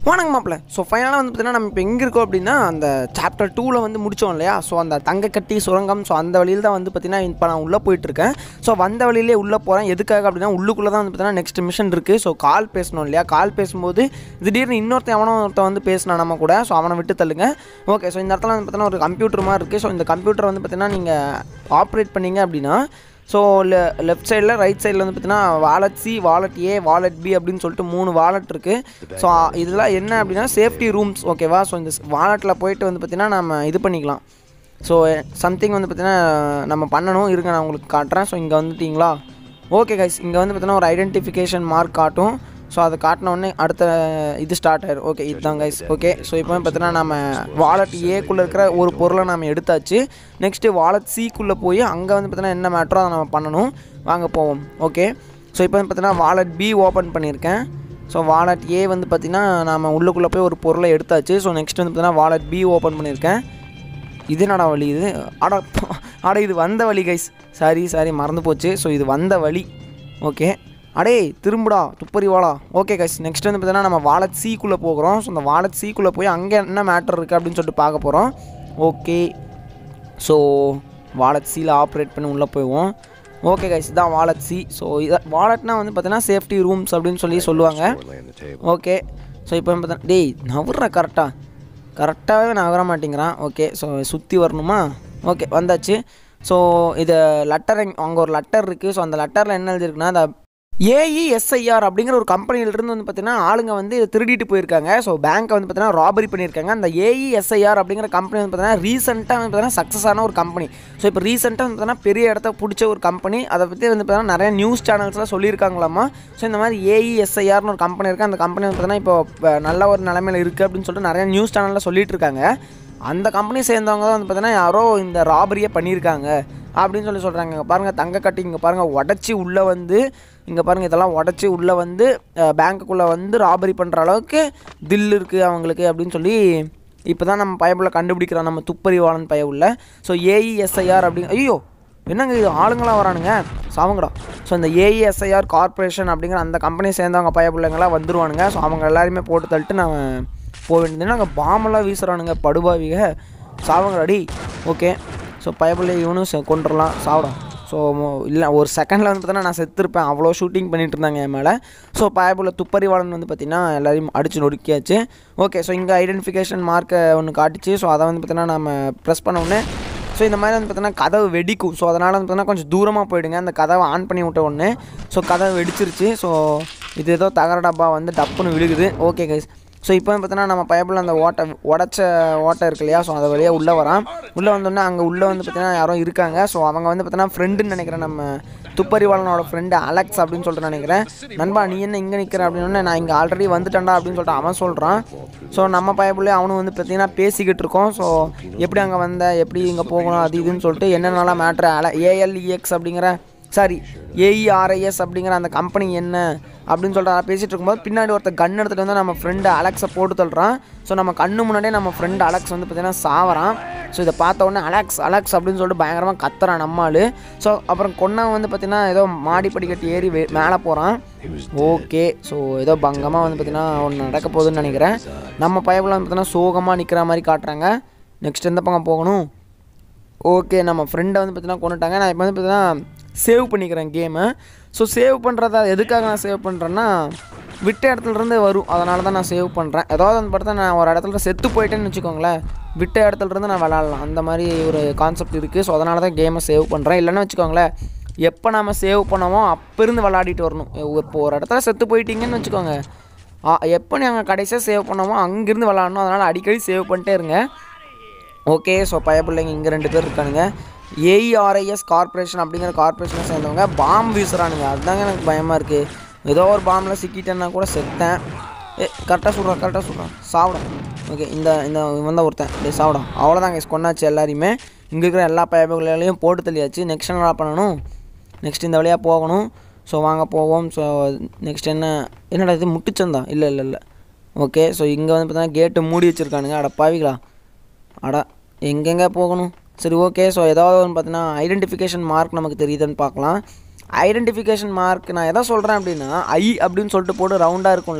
வணக்கம் மாப்பிள்ள ஸோ ஃபைனலாக வந்து பார்த்தீங்கன்னா நம்ம இப்போ எங்கே இருக்கோம் அப்படின்னா அந்த சாப்டர் டூவில் வந்து முடித்தோம் இல்லையா ஸோ அந்த தங்கக்கட்டி சுரங்கம் ஸோ அந்த வழியில் தான் வந்து பார்த்தீங்கன்னா இப்போ நான் உள்ளே போயிட்டுருக்கேன் ஸோ வந்த வழியிலே உள்ளே போகிறேன் எதுக்காக அப்படின்னா உள்ளுக்குள்ளே தான் வந்து பார்த்தீங்கன்னா நெக்ஸ்ட் மிஷன் இருக்குது ஸோ கால் பேசணும் இல்லையா கால் பேசும்போது திடீர்னு இன்னொருத்தன் அவனும் ஒருத்தன் வந்து பேசினான் நம்ம கூட ஸோ அவனை விட்டு தள்ளுங்க ஓகே ஸோ இந்த இடத்துல வந்து பார்த்தீங்கன்னா ஒரு கம்ப்யூட்டர் மாதிரி இருக்குது ஸோ இந்த கம்ப்யூட்டர் வந்து பார்த்தீங்கன்னா நீங்கள் ஆப்ரேட் பண்ணீங்க அப்படின்னா ஸோ லெஃப்ட் சைடில் ரைட் சைடில் வந்து பார்த்தீங்கன்னா wallet C wallet A wallet B அப்படின்னு சொல்லிட்டு மூணு வாலெட் இருக்குது ஸோ இதெல்லாம் என்ன அப்படின்னா சேஃப்டி ரூம்ஸ் ஓகேவா ஸோ இந்த வாலெட்டில் போயிட்டு வந்து பார்த்தீங்கன்னா நம்ம இது பண்ணிக்கலாம் ஸோ சம்திங் வந்து பார்த்தீங்கன்னா நம்ம பண்ணணும் இருங்க நான் உங்களுக்கு காட்டுறேன் ஸோ இங்கே வந்துட்டிங்களா ஓகே கைஸ் இங்கே வந்து பார்த்தீங்கன்னா ஒரு ஐடென்டிஃபிகேஷன் மார்க் காட்டும் ஸோ அதை காட்டின உடனே அடுத்த இது ஸ்டார்ட் ஆயிரும் ஓகே இதுதான் கைஸ் ஓகே ஸோ இப்போ பார்த்தீங்கன்னா நம்ம வாலெட் ஏக்குள்ளே இருக்கிற ஒரு பொருளை நம்ம எடுத்தாச்சு நெக்ஸ்ட்டு வாலெட் சிக்குள்ளே போய் அங்கே வந்து பார்த்தீங்கன்னா என்ன மேட்டரோ அதை நம்ம பண்ணணும் வாங்க போவோம் ஓகே ஸோ இப்போ வந்து பார்த்தீங்கன்னா வாலெட் பி ஓப்பன் பண்ணியிருக்கேன் ஸோ வாலெட் ஏ வந்து பார்த்திங்கன்னா நம்ம உள்ளுக்குள்ளே போய் ஒரு பொருளை எடுத்தாச்சு ஸோ நெக்ஸ்ட் வந்து பார்த்தீங்கன்னா வாலெட் பி ஓப்பன் பண்ணியிருக்கேன் இது என்னடா வழி இது அட அட இது வந்த வழி கைஸ் சாரி சாரி மறந்து போச்சு ஸோ இது வந்த வழி ஓகே அடே திரும்புடா துப்பறி வாடா ஓகே கைஸ் நெக்ஸ்ட் வந்து பார்த்தீங்கன்னா நம்ம வாலெட் சிக்குள்ளே போகிறோம் ஸோ அந்த வாலெட் சிக்குள்ளே போய் அங்கே என்ன மேட்டர் இருக்குது அப்படின்னு சொல்லிட்டு பார்க்க போகிறோம் ஓகே ஸோ வாலெட் சியில் ஆப்ரேட் பண்ணி உள்ளே போயிடுவோம் ஓகே கைஸ் இதான் வாலெட் சி ஸோ இதை வாலெட்னா வந்து பார்த்தீங்கன்னா சேஃப்டி ரூம்ஸ் அப்படின்னு சொல்லி சொல்லுவாங்க ஓகே ஸோ இப்போ பார்த்தா டேய் நவர்ற கரெக்டாக கரெக்டாகவே நகர மாட்டேங்கிறான் ஓகே ஸோ சுற்றி வரணுமா ஓகே வந்தாச்சு ஸோ இது லெட்டர் அங்கே ஒரு லெட்டர் இருக்குது ஸோ அந்த லெட்டரில் என்ன எழுதிருக்குன்னா அந்த ஏஇஎஸ்ஐஆர் அப்படிங்கிற ஒரு கம்பெனியிலிருந்து வந்து பார்த்தீங்கன்னா ஆளுங்க வந்து திருடிட்டு போயிருக்காங்க ஸோ பேங்க்கை வந்து பார்த்தீங்கன்னா ராபரி பண்ணியிருக்காங்க அந்த ஏஇஎஸ்ஐஆர் அப்படிங்கிற கம்பெனி வந்து பார்த்தீங்கன்னா ரீசெண்டாக வந்து பார்த்தீங்கன்னா சக்ஸஸ் ஆன ஒரு கம்பெனி ஸோ இப்போ ரீசெண்டாக வந்து பார்த்தீங்கன்னா பெரிய இடத்த பிடிச்ச ஒரு கம்பெனி அதை பற்றி வந்து பார்த்தீங்கன்னா நிறைய நியூஸ் சேனல்ஸ்லாம் சொல்லியிருக்காங்களாமா ஸோ இந்த மாதிரி ஏஇஎஸ்ஐஆர்னு ஒரு கம்பெனி இருக்குது அந்த கம்பெனி வந்து பார்த்தீங்கன்னா இப்போ நல்ல ஒரு நிலமையில இருக்குது அப்படின்னு சொல்லிட்டு நிறைய நியூஸ் சேனலில் சொல்லிட்டு இருக்காங்க அந்த கம்பெனி சேர்ந்தவங்க தான் வந்து பார்த்தீங்கன்னா யாரோ இந்த ராபரியை பண்ணியிருக்காங்க அப்படின்னு சொல்லி சொல்கிறாங்க இங்கே பாருங்கள் தங்க கட்டி இங்கே பாருங்கள் உடச்சி உள்ளே வந்து இங்கே பாருங்கள் இதெல்லாம் உடச்சி உள்ளே வந்து பேங்க்குள்ளே வந்து ராபரி பண்ணுற அளவுக்கு தில் இருக்குது அவங்களுக்கு அப்படின்னு சொல்லி இப்போ தான் நம்ம பயப்புள்ள கண்டுபிடிக்கிறோம் நம்ம துப்பறிவாளன் பய உள்ள ஸோ ஏஇஎஸ்ஐஆர் அப்படிங்க ஐயோ என்னங்க இது ஆளுங்களாம் வரானுங்க சாவங்கடா ஸோ இந்த ஏஇஎஸ்ஐஆர் கார்பரேஷன் அப்படிங்கிற அந்த கம்பெனி சேர்ந்தவங்க பய பிள்ளைங்களாம் வந்துருவானுங்க ஸோ அவங்க எல்லாருமே போட்டு தள்ளிட்டு நான் போக வேண்டியது அங்கே பாம்பெல்லாம் வீசுகிறானுங்க படுபாவிக சாவங்கடாடி ஓகே ஸோ பயப்பிள்ளை இவனும் செ- கொண்டுடலாம் சாப்பிடும் ஸோ இல்லை ஒரு செகண்டில் வந்து பார்த்தீங்கன்னா நான் செத்துருப்பேன் அவ்வளோ ஷூட்டிங் பண்ணிட்டு இருந்தாங்க என் மேலே ஸோ பயப்புள்ள துப்பறிவாளன் வந்து பார்த்திங்கன்னா எல்லாரையும் அடித்து நொறுக்கியாச்சு ஓகே ஸோ இங்கே ஐடென்டிஃபிகேஷன் மார்க்கை ஒன்று காட்டுச்சு ஸோ அதை வந்து பார்த்திங்கன்னா நம்ம ப்ரெஸ் பண்ண உடனே ஸோ இந்த மாதிரி வந்து பார்த்தீங்கன்னா கதவு வெடிக்கும் ஸோ அதனால் வந்து பார்த்தீங்கன்னா கொஞ்சம் தூரமாக போயிடுங்க அந்த கதவை ஆன் பண்ணி விட்ட உடனே ஸோ கதவு வெடிச்சிருச்சு ஸோ இது ஏதோ தகர டப்பா வந்து டப்புன்னு விழுகுது ஓகே கைஸ் ஸோ இப்போ வந்து பார்த்தீங்கன்னா நம்ம பயப்பில் அந்த ஓட்டை உடச்ச ஓட்டை இருக்கு இல்லையா ஸோ அது வழியாக உள்ளே வரான் உள்ளே வந்தோடனே அங்கே உள்ளே வந்து பார்த்தீங்கன்னா யாரோ இருக்காங்க ஸோ அவங்க வந்து பார்த்தீங்கன்னா ஃப்ரெண்டுன்னு நினைக்கிறேன் நம்ம துப்பறிவாளனோட ஃப்ரெண்டு அலெக்ஸ் அப்படின்னு சொல்லிட்டு நினைக்கிறேன் நண்பா நீ என்ன இங்கே நிற்கிற அப்படின்னு நான் இங்கே ஆல்ரெடி வந்துட்டேன்டா அப்படின்னு சொல்லிட்டு அவன் சொல்கிறான் ஸோ நம்ம பயப்புள்ளே அவனும் வந்து பார்த்தீங்கன்னா பேசிக்கிட்டு இருக்கோம் ஸோ எப்படி அங்கே வந்த எப்படி இங்கே போகணும் அது இதுன்னு சொல்லிட்டு என்னென்னலாம் மேட்ரு அல ஏஎல்இஎக்ஸ் அப்படிங்கிற சாரி ஏஇஆர்ஐஎஸ் அப்படிங்கிற அந்த கம்பெனி என்ன அப்படின்னு சொல்லிட்டு பேசிகிட்டு இருக்கும்போது பின்னாடி ஒருத்தர் கன் எடுத்துகிட்டு வந்து நம்ம ஃப்ரெண்டு அலெக்ஸை போட்டு தள்ளுறான் ஸோ நம்ம கண்ணு முன்னாடியே நம்ம ஃப்ரெண்டு அலெக்ஸ் வந்து பார்த்தீங்கன்னா சாவறான் ஸோ இதை பார்த்த உடனே அலெக்ஸ் அலெக்ஸ் அப்படின்னு சொல்லிட்டு பயங்கரமாக கத்துறான் நம்மாள் ஸோ அப்புறம் கொன்னவன் வந்து பார்த்தீங்கன்னா ஏதோ மாடி படிக்கட்டு ஏறி வே- மேலே போகிறான் ஓகே ஸோ ஏதோ பங்கமாக வந்து பார்த்தீங்கன்னா ஒன்று நடக்க போகுதுன்னு நினைக்கிறேன் நம்ம பயபில் வந்து பார்த்தீங்கன்னா சோகமாக நிற்கிற மாதிரி காட்டுறாங்க நெக்ஸ்ட் எந்த பக்கம் போகணும் ஓகே நம்ம ஃப்ரெண்டை வந்து பார்த்தீங்கன்னா கொண்டுட்டாங்க நான் இப்போ வந்து பார்த்தீங்கன்னா சேவ் பண்ணிக்கிறேன் கேமு ஸோ சேவ் பண்ணுறத எதுக்காக நான் சேவ் பண்ணுறேன்னா விட்ட இடத்துல இருந்து வரும் அதனால தான் நான் சேவ் பண்ணுறேன் ஏதாவது வந்து பார்த்தா நான் ஒரு இடத்துல செத்து போயிட்டேன்னு வச்சுக்கோங்களேன் விட்ட இடத்துல இருந்து நான் விளாட்லாம் அந்த மாதிரி ஒரு கான்செப்ட் இருக்குது ஸோ அதனால தான் கேமை சேவ் பண்ணுறேன் இல்லைன்னா வச்சுக்கோங்களேன் எப்போ நம்ம சேவ் பண்ணமோ அப்போ இருந்து விளாடிட்டு வரணும் இப்போ ஒரு இடத்துல செத்து போயிட்டீங்கன்னு வச்சுக்கோங்க ஆ, எப்போ நாங்கள் கடைசியாக சேவ் பண்ணோமோ அங்கேருந்து விளாடணும் அதனால் அடிக்கடி சேவ் பண்ணிட்டே இருங்க ஓகே ஸோ பய பிள்ளைங்க இங்கே ரெண்டு பேர் இருக்கானுங்க ஏஇஆர்ஐஎஸ் கார்ப்பரேஷன் அப்படிங்கிற கார்ப்பரேஷனை சேர்ந்தவங்க பாம்பு வீசுறானுங்க அதுதாங்க எனக்கு பயமாக இருக்குது ஏதோ ஒரு பாம்பில் சிக்கிட்டேன்னா கூட செத்தேன் ஏ கரெக்டாக சொல்கிறான் கரெக்டாக சொல்கிறான் சாப்பிடும் ஓகே இந்த இந்த இவன் தான் ஒருத்தன் டே சாப்பிடும் அவ்வளோதாங்க கொண்டாச்சு எல்லாரையுமே இங்கே இருக்கிற எல்லா பயப்புகளையும் போட்டு தள்ளியாச்சு நெக்ஸ்ட் என்ன பண்ணணும் நெக்ஸ்ட் இந்த வழியாக போகணும் ஸோ வாங்க போவோம் ஸோ நெக்ஸ்ட் என்ன என்னடா இது முட்டுச்சந்தா இல்லை இல்லை இல்லை ஓகே ஸோ இங்கே வந்து பார்த்தீங்கன்னா கேட்டு மூடி வச்சுருக்கானுங்க அட பாவிகளா அட எங்கெங்கே போகணும் சரி ஓகே ஸோ ஏதாவது ஒன்று பார்த்தீங்கன்னா ஐடென்டிஃபிகேஷன் மார்க் நமக்கு தெரியுதுன்னு பார்க்கலாம் ஐடென்டிஃபிகேஷன் மார்க் நான் எதை சொல்கிறேன் அப்படின்னா ஐ அப்படின்னு சொல்லிட்டு போட்டு ரவுண்டாக இருக்கும்ல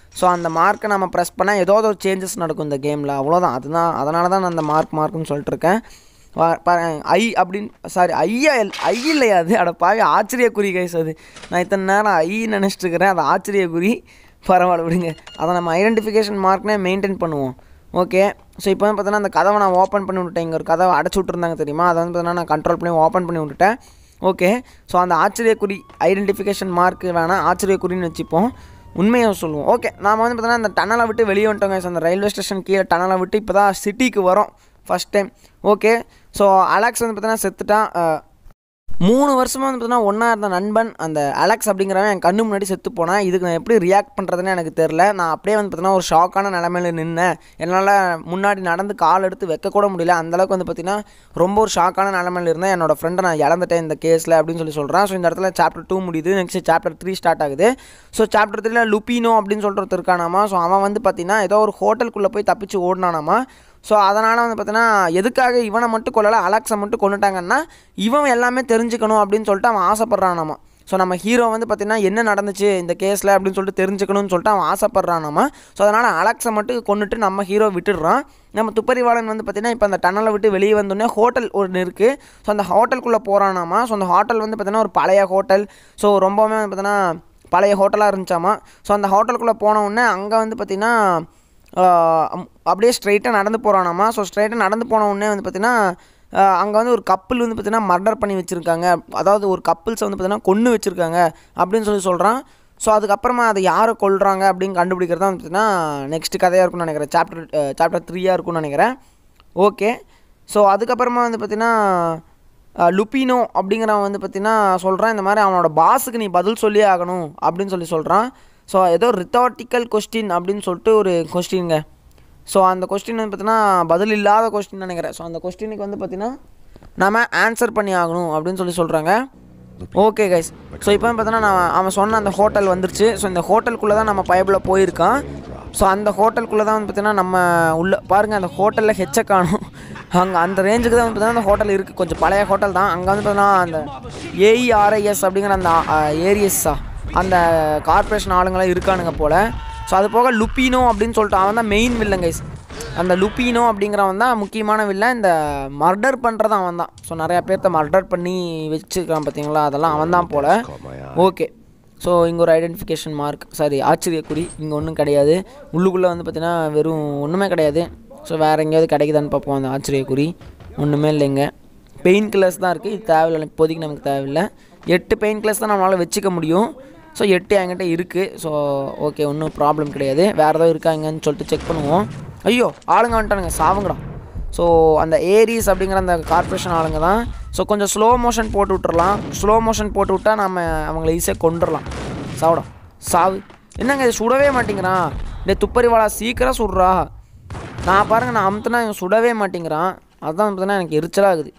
ஸோ அந்த மார்க்கை நம்ம ப்ரெஸ் பண்ணால் ஏதோ ஒரு சேஞ்சஸ் நடக்கும் இந்த கேமில் அவ்வளோதான் அதுதான் அதனால தான் நான் அந்த மார்க் மார்க்குன்னு சொல்லிட்டு இருக்கேன் வா- பாரு, ஐ அப்படின்னு சாரி ஐயா எல்- ஐ இல்லையா அது அட பாவி ஆச்சரியக்குறி கைஸ் அது நான் இத்தனை நேரம் ஐ நினச்சிட்டு இருக்கிறேன் அது ஆச்சரியக்குறி பரவாயில்ல விடுங்க அதை நம்ம ஐடென்டிஃபிகேஷன் மார்க்னே மெயின்டைன் பண்ணுவோம் ஓகே ஸோ இப்போ வந்து பார்த்தீங்கன்னா அந்த கதவை நான் ஓப்பன் பண்ணி விட்டுட்டேன் இங்கே ஒரு கதவை அடைச்சி விட்ருந்தாங்க தெரியுமா அதை வந்து பார்த்தீங்கன்னா நான் கண்ட்ரோல் பண்ணி ஓப்பன் பண்ணி விட்டுட்டேன் ஓகே ஸோ அந்த ஆச்சரியக்குறி ஐடென்டிஃபிகேஷன் மார்க் வேணால் ஆச்சரியக்குறின்னு வச்சுப்போம் உண்மையை சொல்லுவோம் ஓகே நாம் வந்து பார்த்தீங்கன்னா அந்த டனலை விட்டு வெளியே வந்துட்டோங்க அந்த ரயில்வே ஸ்டேஷன் கீழே டனலை விட்டு இப்போ தான் சிட்டிக்கு வரோம் first time okay so Alex வந்து பார்த்தீங்கன்னா செத்துட்டான் அஹ், மூணு வருஷமாக வந்து பார்த்தீங்கன்னா ஒன்றா இருந்த நண்பன் அந்த அலெக்ஸ் அப்படிங்கிறவன் என் கண்ணு முன்னாடி செத்து போனான் இதுக்கு நான் எப்படி ரியாக்ட் பண்ணுறதுன்னு எனக்கு தெரில நான் அப்படியே வந்து பார்த்தீங்கன்னா ஒரு ஷாக்கான நிலமையில நின்னேன் என்னால் முன்னாடி நடந்து கால் எடுத்து வைக்க கூட முடியல அந்தளவுக்கு வந்து பார்த்தீங்கன்னா ரொம்ப ஒரு ஷாக்கான நிலமையில இருந்தேன் என்னோட ஃப்ரெண்டை நான் இழந்துட்டேன் இந்த கேஸில் அப்படின்னு சொல்லி சொல்கிறேன் ஸோ இந்த இடத்துல சாப்டர் டூ முடியுது நெக்ஸ்ட் சாப்டர் த்ரீ ஸ்டார்ட் ஆகுது ஸோ சாப்டர் த்ரீல லுப்பினோ அப்படின்னு சொல்லிட்டு ஒருத்தர் இருக்கானாமா ஸோ அவன் வந்து பார்த்தீங்கன்னா ஏதோ ஒரு ஹோட்டலுக்குள்ளே போய் தப்பிச்சு ஓடினானாமா ஸோ அதனால் வந்து பார்த்தீங்கன்னா எதுக்காக இவனை மட்டும் கொல்லலை அலெக்ஸை மட்டும் கொண்டுட்டாங்கன்னா இவன் எல்லாமே தெரிஞ்சுக்கணும் அப்படின்னு சொல்லிட்டு அவன் ஆசைப்பட்றானாமா ஸோ நம்ம ஹீரோ வந்து பார்த்தீங்கன்னா என்ன நடந்துச்சு இந்த கேஸில் அப்படின்னு சொல்லிட்டு தெரிஞ்சுக்கணும்னு சொல்லிட்டு அவன் ஆசைப்பட்றானாமா ஸோ அதனால் அலெக்ஸை மட்டும் கொண்டுட்டு நம்ம ஹீரோ விட்டுடுறான் நம்ம துப்பறிவாளன் வந்து பார்த்தீங்கன்னா இப்போ அந்த டனலை விட்டு வெளியே வந்தோடனே ஹோட்டல் ஒன்று இருக்குது ஸோ அந்த ஹோட்டலுக்குள்ளே போகிறானாமா ஸோ அந்த ஹோட்டல் வந்து பார்த்தீங்கன்னா ஒரு பழைய ஹோட்டல் ஸோ ரொம்பவுமே வந்து பார்த்தீங்கன்னா பழைய ஹோட்டலாக இருந்துச்சாமா ஸோ அந்த ஹோட்டலுக்குள்ளே போன உடனே அங்கே வந்து பார்த்தீங்கன்னா ஆஹ் அம்- அப்படியே ஸ்ட்ரைட்டாக நடந்து போகிறானாமா ஸோ ஸ்ட்ரைட்டாக நடந்து போன உடனே வந்து பார்த்தீங்கன்னா அங்கே வந்து ஒரு கப்பல் வந்து பார்த்தீங்கன்னா மர்டர் பண்ணி வச்சுருக்காங்க அதாவது ஒரு கப்பிள்ஸை வந்து பார்த்தீங்கன்னா கொன்று வச்சுருக்காங்க அப்படின்னு சொல்லி சொல்கிறான் ஸோ அதுக்கப்புறமா அதை யாரை கொல்றாங்க அப்படின்னு கண்டுபிடிக்கிறது தான் வந்து பார்த்தீங்கன்னா நெக்ஸ்ட் கதையாக இருக்கும்னு நினைக்கிறேன் சாப்டர் சாப்டர் த்ரீயாக இருக்கும்னு நினைக்கிறேன் ஓகே ஸோ அதுக்கப்புறமா வந்து பார்த்தீங்கன்னா அஹ், லுப்பினோ அப்படிங்கிறவன் வந்து பார்த்தீங்கன்னா சொல்கிறான் இந்த மாதிரி அவனோட பாஸுக்கு நீ பதில் சொல்லியே ஆகணும் அப்படின்னு சொல்லி சொல்கிறான் ஸோ ஏதோ ரித்தாட்டிக்கல் கொஸ்டின் அப்படின்னு சொல்லிட்டு ஒரு கொஸ்டின்ங்க ஸோ அந்த கொஸ்டின் வந்து பார்த்தீங்கன்னா பதில் இல்லாத கொஸ்டின் நினைக்கிறேன் ஸோ அந்த கொஸ்டினுக்கு வந்து பார்த்தீங்கன்னா நம்ம ஆன்சர் பண்ணி ஆகணும் அப்படின்னு சொல்லி சொல்கிறாங்க ஓகே கைஸ் ஸோ இப்போ பார்த்தீங்கன்னா நான் அவன் சொன்ன அந்த ஹோட்டல் வந்துருச்சு ஸோ இந்த ஹோட்டலுக்குள்ளே தான் நம்ம பயபில் போயிருக்கான் ஸோ அந்த ஹோட்டலுக்குள்ளே தான் வந்து பார்த்தீங்கன்னா நம்ம உள்ள பாருங்கள் அந்த ஹோட்டலில் ஹெச்ச காணும் அங்கே அந்த ரேஞ்சுக்கு தான் வந்து பார்த்தீங்கன்னா அந்த ஹோட்டல் இருக்குது கொஞ்சம் பழைய ஹோட்டல் தான் அங்கே வந்து பார்த்தீங்கன்னா அந்த ஏஇஆர்ஐஎஸ் அப்படிங்கிற அந்த ஏரியஸா அந்த கார்ப்பரேஷன் ஆளுங்களாம் இருக்கானுங்க போல் ஸோ அது போக லுப்பினோ அப்படின்னு சொல்லிட்டு அவன் தான் மெயின் வில்லன் கைஸ் அந்த லுப்பினோ அப்படிங்கிறவன் தான் முக்கியமான வில்லன் இந்த மர்டர் பண்ணுறது அவன் தான் ஸோ நிறையா பேர்த்த மர்டர் பண்ணி வச்சுருக்கான் பார்த்தீங்களா அதெல்லாம் அவன் தான் போல் ஓகே ஸோ இங்கே ஒரு ஐடென்டிஃபிகேஷன் மார்க் சாரி ஆச்சரியக்குறி இங்கே ஒன்றும் கிடையாது உள்ளுக்குள்ளே வந்து பார்த்தீங்கன்னா வெறும் ஒன்றுமே கிடையாது ஸோ வேறு எங்கேயாவது கிடைக்குதான்னு பார்ப்போம் அந்த ஆச்சரியக்குறி ஒன்றுமே இல்லைங்க பெயின் கில்லர்ஸ் தான் இருக்குது இது தேவையில்லை இப்போதைக்கு நமக்கு தேவையில்லை எட்டு பெயின் கில்லர்ஸ் தான் நம்மளால் வச்சுக்க முடியும் ஸோ எட்டு என்கிட்ட இருக்குது ஸோ ஓகே ஒன்றும் ப்ராப்ளம் கிடையாது வேறு ஏதோ இருக்காங்கன்னு சொல்லிட்டு செக் பண்ணுவோம் ஐயோ ஆளுங்க வந்துட்டானுங்க சாவுங்கடா ஸோ அந்த ஏரிஸ் அப்படிங்கிற அந்த கார்ப்பரேஷன் ஆளுங்க தான் ஸோ கொஞ்சம் ஸ்லோ மோஷன் போட்டு விட்டுறலாம் ஸ்லோ மோஷன் போட்டு விட்டா நம்ம அவங்கள ஈஸியாக கொண்டுடலாம் சாவுடா சாவு என்னங்க இது சுடவே மாட்டேங்கிறான் டே துப்பறிவாளா சீக்கிரம் சுடுறா நான் பாருங்க நான் அமுத்துனா இவன் சுடவே மாட்டேங்கிறான் அதுதான் பார்த்தீங்கன்னா எனக்கு எரிச்சலாகுது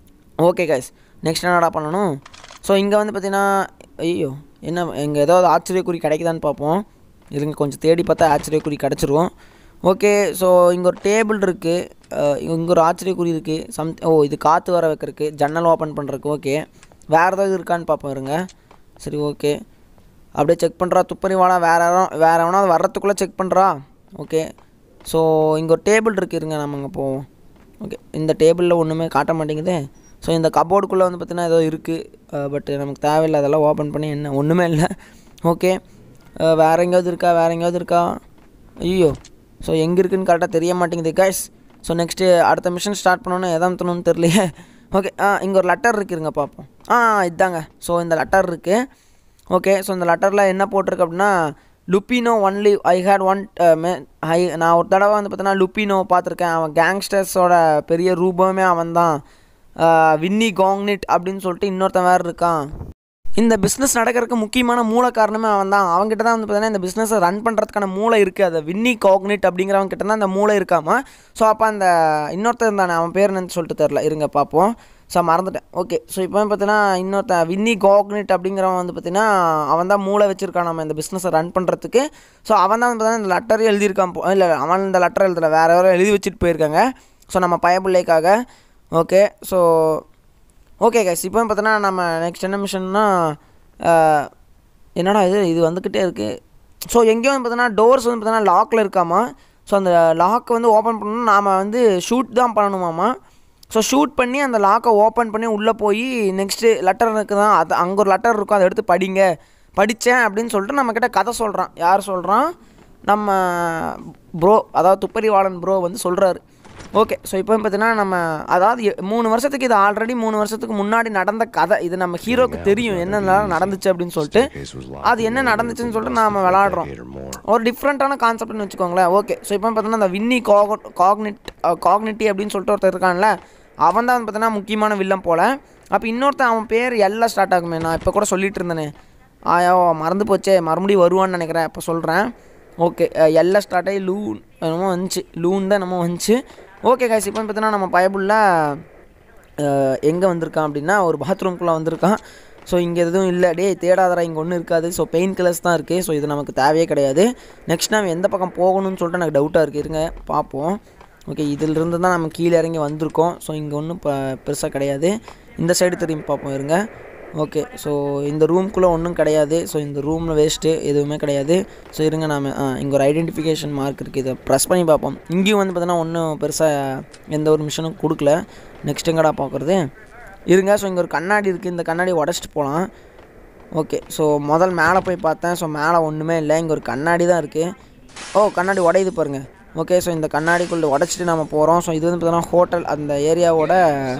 ஓகே கைஸ் நெக்ஸ்ட் என்னடா பண்ணணும் ஸோ இங்கே வந்து பார்த்தீங்கன்னா ஐயோ என்ன இங்கே ஏதாவது ஆச்சரியக்குறி கிடைக்குதான்னு பார்ப்போம் இருங்க கொஞ்சம் தேடி பார்த்தா ஆச்சரியக்குறி கிடச்சிரும் ஓகே ஸோ இங்கே ஒரு டேபிள் இருக்குது இங்கே ஒரு ஆச்சரியக்குறி இருக்குது சம் ஓ இது காற்று வர வைக்கிறதுக்கு ஜன்னல் ஓப்பன் பண்ணுறதுக்கு ஓகே வேறு ஏதாவது இருக்கான்னு பார்ப்போம் இருங்க சரி ஓகே அப்படியே செக் பண்ணுறா துப்பறிவாளா வேறு யாரும் வேறு எவனாவது வர்றதுக்குள்ளே செக் பண்ணுறா ஓகே ஸோ இங்கே ஒரு டேபிள் இருக்குது இருங்க நம்ம அங்கே போவோம் ஓகே இந்த டேபிளில் ஒன்றுமே காட்ட மாட்டேங்குதே ஸோ இந்த கபோர்டுக்குள்ளே வந்து பார்த்தீங்கன்னா ஏதோ இருக்குது பட் நமக்கு தேவையில்லை அதெல்லாம் ஓப்பன் பண்ணி என்ன ஒன்றுமே இல்லை ஓகே வேறு எங்கேயாவது இருக்கா வேறு எங்கேயாவது இருக்கா ஐயோ ஸோ எங்கே இருக்குன்னு கரெக்டாக தெரிய மாட்டேங்குது கைஸ் ஸோ நெக்ஸ்ட்டு அடுத்த மிஷன் ஸ்டார்ட் பண்ணணுன்னு எதாவது தரணும்னு தெரியலையே ஓகே ஆ இங்கே ஒரு லெட்டர் இருக்குதுங்க பார்ப்போம் ஆ இதாங்க ஸோ இந்த லெட்டர் இருக்குது ஓகே ஸோ இந்த லெட்டரில் என்ன போட்டிருக்கு அப்படின்னா Lupino only I hate one I நான் ஒரு தடவை வந்து பார்த்தீங்கன்னா லுப்பினோ பார்த்துருக்கேன் அவன் கேங்ஸ்டர்ஸோட பெரிய ரூபமே அவன் தான் வின்னி காங்னிட் அப்படின்னு சொல்லிட்டு இன்னொருத்தன் வேறு இருக்கான் இந்த பிஸ்னஸ் நடக்கிறதுக்கு முக்கியமான மூல காரணமே அவன் தான் அவங்ககிட்ட தான் வந்து பார்த்தீங்கன்னா இந்த பிஸ்னஸை ரன் பண்ணுறதுக்கான மூளை இருக்குது அது வின்னி காக்னிட் அப்படிங்கிறவங்க கிட்ட தான் அந்த மூளை இருக்காமா ஸோ அப்போ அந்த இன்னொருத்தன் தானே அவன் பேர் என்னன்னு சொல்லிட்டு தெரில இருங்க பார்ப்போம் ஸோ மறந்துட்டேன் ஓகே ஸோ இப்போ பார்த்தீங்கன்னா இன்னொருத்தன் வின்னி காக்னிட் அப்படிங்கிறவன் வந்து பார்த்தீங்கன்னா அவன் தான் மூளை வச்சிருக்கான் நம்ம இந்த பிஸ்னஸை ரன் பண்ணுறதுக்கு ஸோ அவன் தான் வந்து பார்த்தீங்கன்னா இந்த லெட்டர் எழுதியிருக்கான் போ இல்லை அவன் இந்த லெட்டர் எழுதலை வேறு யாரோ எழுதி வச்சுட்டு போயிருக்காங்க ஸோ நம்ம பயப்பிள்ளைக்காக ஓகே ஸோ ஓகே கைஸ் இப்போ பார்த்தோன்னா நம்ம நெக்ஸ்ட் என்ன மிஷன்னா என்னடா இது இது வந்துக்கிட்டே இருக்குது ஸோ எங்கேயும் வந்து பார்த்தீங்கன்னா டோர்ஸ் வந்து பார்த்தீங்கன்னா லாக்கில் இருக்காமா ஸோ அந்த லாக்கை வந்து ஓப்பன் பண்ணணும் நாம் வந்து ஷூட் தான் பண்ணணுமாமா ஸோ ஷூட் பண்ணி அந்த லாக்கை ஓப்பன் பண்ணி உள்ளே போய் நெக்ஸ்ட்டு லெட்டர் இருக்குது தான் அது அங்கே ஒரு லெட்டர் இருக்கும் அதை எடுத்து படிங்க படித்தேன் அப்படின்னு சொல்லிட்டு நம்மக்கிட்ட கதை சொல்கிறான் யார் சொல்கிறான் நம்ம ப்ரோ அதாவது துப்பறிவாளன் ப்ரோ வந்து சொல்கிறாரு ஓகே ஸோ இப்போ பார்த்தீங்கன்னா நம்ம அதாவது எ- மூணு வருஷத்துக்கு இது ஆல்ரெடி மூணு வருஷத்துக்கு முன்னாடி நடந்த கதை இது நம்ம ஹீரோக்கு தெரியும் என்னென்னலாம் நடந்துச்சு அப்படின்னு சொல்லிட்டு அது என்ன நடந்துச்சுன்னு சொல்லிட்டு நாம விளாடுறோம் ஒரு டிஃப்ரெண்ட்டான கான்செப்ட்னு வச்சுக்கோங்களேன் ஓகே ஸோ இப்போ பார்த்தீங்கன்னா அந்த வின்னி காக காக்னிட் காக்னிட்டி அப்படின்னு சொல்லிட்டு ஒருத்தர் இருக்கான்ல அவன் தான் வந்து பார்த்தீங்கன்னா முக்கியமான வில்லன் போல் அப்போ இன்னொருத்தன் அவன் பேர் எல்லாம் ஸ்டார்ட் ஆகுமே நான் இப்போ கூட சொல்லிட்டு இருந்தேனே ஆயோ மறந்து போச்சே மறுபடியும் வருவான்னு நினைக்கிறேன் இப்போ சொல்கிறேன் ஓகே எல்லாம் ஸ்டார்ட் ஆகி லூன் என்னமோ வந்துச்சு லூன் தான் என்னமோ வந்துச்சு ஓகே காய்ச்சி இப்போ பார்த்தீங்கன்னா நம்ம பயபுள்ள எங்கே வந்திருக்கான் அப்படின்னா ஒரு பாத்ரூம்குள்ளே வந்திருக்கான் ஸோ இங்கே எதுவும் இல்லை டேய் தேடாதடா இங்கே ஒன்றும் இருக்காது ஸோ பெயின் கில்லர்ஸ் தான் இருக்குது ஸோ இது நமக்கு தேவையே கிடையாது நெக்ஸ்ட் நம்ம எந்த பக்கம் போகணும்னு சொல்லிட்டு எனக்கு டவுட்டாக இருக்குது இருங்க பார்ப்போம் ஓகே இதிலிருந்து தான் நம்ம கீழே இறங்கி வந்திருக்கோம் ஸோ இங்கே ஒன்றும் இப்போ பெருசாக கிடையாது இந்த சைடு திரும்பி பார்ப்போம் இருங்க ஓகே ஸோ இந்த ரூம்குள்ளே ஒன்றும் கிடையாது ஸோ இந்த ரூமில் வேஸ்ட்டு எதுவுமே கிடையாது ஸோ இருங்க நாம ஆ இங்கே ஒரு ஐடென்டிஃபிகேஷன் மார்க் இருக்குது இதை ப்ரெஸ் பண்ணி பார்ப்போம் இங்கேயும் வந்து பார்த்தீங்கன்னா ஒன்றும் பெருசாக எந்த ஒரு மிஷனும் கொடுக்கல நெக்ஸ்ட் எங்கடா பார்க்குறது இருங்க ஸோ இங்கே ஒரு கண்ணாடி இருக்குது இந்த கண்ணாடி உடச்சிட்டு போகலாம் ஓகே ஸோ முதல் மேலே போய் பார்த்தேன் ஸோ மேலே ஒன்றுமே இல்லை இங்கே ஒரு கண்ணாடி தான் இருக்குது ஓ கண்ணாடி உடையுது பாருங்க ஓகே ஸோ இந்த கண்ணாடிக்குள்ளே உடச்சிட்டு நம்ம போகிறோம் ஸோ இது வந்து பார்த்தீங்கன்னா ஹோட்டல் அந்த ஏரியாவோட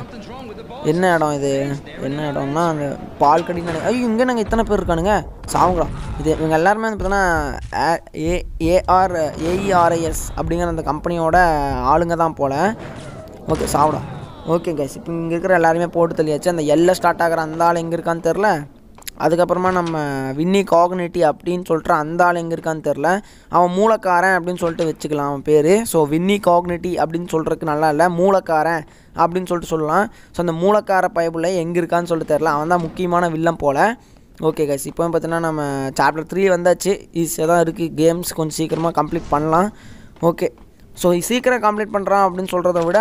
என்ன இடம் இது என்ன இடம்னா அந்த பால்கடி நினை ஐயோ இங்கே நாங்கள் இத்தனை பேர் இருக்கானுங்க சாவுங்களா இது இவங்க எல்லாருமே வந்து பார்த்தீங்கன்னா ஏ ஏஆர் ஏஇஆர்ஐஎஸ் அப்படிங்கிற அந்த கம்பெனியோட ஆளுங்க தான் போல் ஓகே சாப்பிடா ஓகே கைஸ் இப்போ இங்கே இருக்கிற எல்லாருமே போட்டு தள்ளியாச்சு அந்த எல்லை ஸ்டார்ட் ஆகிற அந்த ஆள் எங்கே இருக்கான்னு தெரில அதுக்கப்புறமா நம்ம வின்னி காக்னிட்டி அப்படின்னு சொல்லிட்டு அந்த ஆள் எங்கே இருக்கான்னு தெரில அவன் மூலக்காரன் அப்படின்னு சொல்லிட்டு வச்சுக்கலாம் அவன் பேர் ஸோ வின்னி காக்னிட்டி அப்படின்னு சொல்கிறதுக்கு நல்லா இல்லை மூலக்காரன் அப்படின்னு சொல்லிட்டு சொல்லலாம் ஸோ அந்த மூலக்கார பயப்புள்ள எங்கே இருக்கான்னு சொல்லிட்டு தெரில அவன் தான் முக்கியமான வில்லன் போல் ஓகே கைஸ் இப்போ பார்த்தீங்கன்னா நம்ம சாப்டர் த்ரீ வந்தாச்சு ஈஸியாக தான் இருக்குது கேம்ஸ் கொஞ்சம் சீக்கிரமாக கம்ப்ளீட் பண்ணலாம் ஓகே ஸோ சீக்கிரம் கம்ப்ளீட் பண்ணுறான் அப்படின்னு சொல்கிறத விட